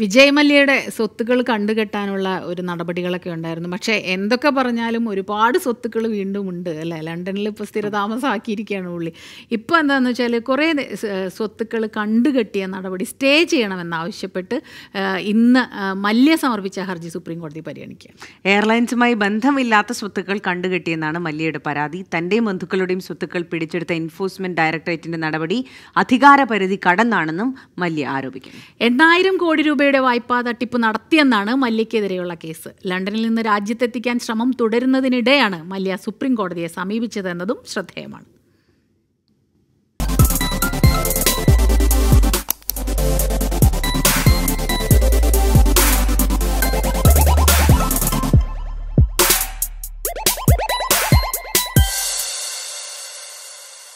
വിജയ് മല്യയുടെ സ്വത്തുക്കൾ കണ്ടുകെട്ടാനുള്ള ഒരു നടപടികളൊക്കെ ഉണ്ടായിരുന്നു പക്ഷേ എന്തൊക്കെ പറഞ്ഞാലും ഒരുപാട് സ്വത്തുക്കൾ വീണ്ടും ഉണ്ട് അല്ലേ ലണ്ടനിൽ ഇപ്പോൾ സ്ഥിരതാമസമാക്കിയിരിക്കുകയാണ് പുള്ളി ഇപ്പോൾ എന്താണെന്ന് വെച്ചാൽ കുറേ സ് സ്വത്തുക്കൾ കണ്ടുകെട്ടിയ നടപടി സ്റ്റേ ചെയ്യണമെന്നാവശ്യപ്പെട്ട് ആ, ഇന്ന് ആ, മല്യ സമർപ്പിച്ച ഹർജി സുപ്രീം കോടതി പരിഗണിക്കുക എയർലൈൻസുമായി ബന്ധമില്ലാത്ത സ്വത്തുക്കൾ കണ്ടുകെട്ടിയെന്നാണ് മല്യയുടെ പരാതി തന്റെയും ബന്ധുക്കളുടെയും സ്വത്തുക്കൾ പിടിച്ചെടുത്ത എൻഫോഴ്സ്മെന്റ് ഡയറക്ടറേറ്റിന്റെ നടപടി അധികാരപരിധി കടന്നാണെന്നും മല്യ ആരോപിക്കുന്നു എണ്ണായിരം കോടി രൂപയുടെ വായ്പാ തട്ടിപ്പ് നടത്തിയെന്നാണ് മല്യക്കെതിരെയുള്ള കേസ് ലണ്ടനിൽ നിന്ന് രാജ്യത്തെത്തിക്കാൻ ശ്രമം തുടരുന്നതിനിടെയാണ് മല്യ സുപ്രീം കോടതിയെ സമീപിച്ചതെന്നതും ശ്രദ്ധേയമാണ്